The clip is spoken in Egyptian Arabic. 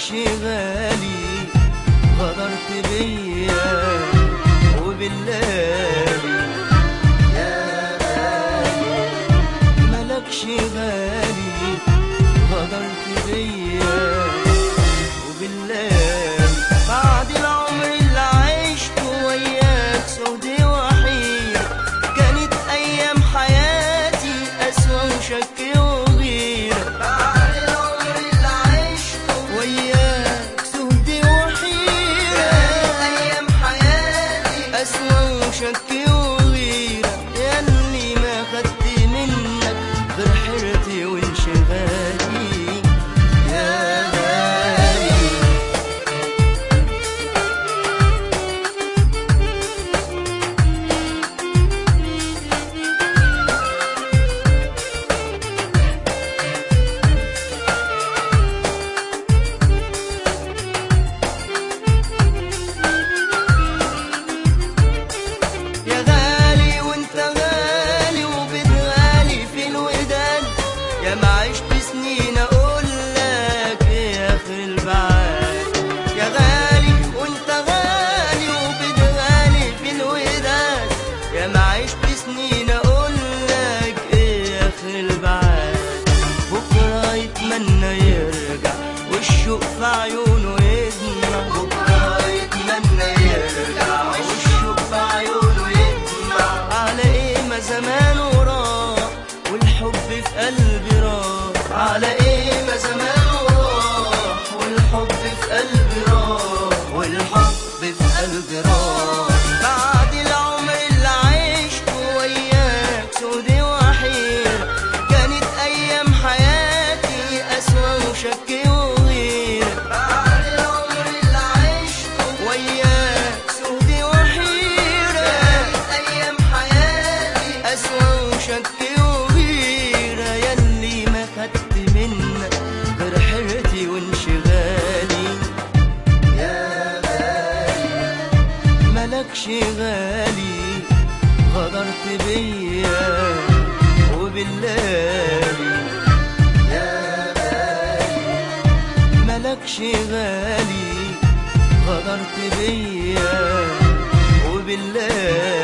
ملكش غالي غدرت بيا وبالليالي يا غالي ملكش غالي غدرت بيا وبالليالي بعد العمر اللي عشته وياك سودي وحيد كانت ايام حياتي اسوأ وشك وغيرة بعد العمر اللي عشته وياك سودي وحيرة ايام حياتي اسوأ وشك وغيرة ياللي ما خدت منك غير حيرتي وانشغالي يا غالي يا غالي وانت غالي وبتغالي في الوداد يا ما عشت سنين اقول لك يا اخر البعاد يا غالي وانت غالي وبتغالي في الوداد يا ما عشت سنين اقول لك يا اخر البعاد بكره يتمنى يرجع والشوق في عيونه يدمع بكره يتمنى يرجع والشوق في عيونه يدمع على ايه ما زمانه راح والحب في قلبي راح على ايه ما زمانه راح والحب في قلبي راح والحب في قلبي راح بعد العمر اللي عشته وياك سودي وحير كانت ايام حياتي اسوأ وشك وغير بعد العمر اللي عشته وياك سودي وحيرة كانت ايام حياتي اسوأ وشك وغيرة ياللي ما خدت منك غير حيرتي وانشغالي يا غالي ملكش غالي غدرت بيا وبالليالي يا غالي ملكش غالي غدرت بيا وبالليالي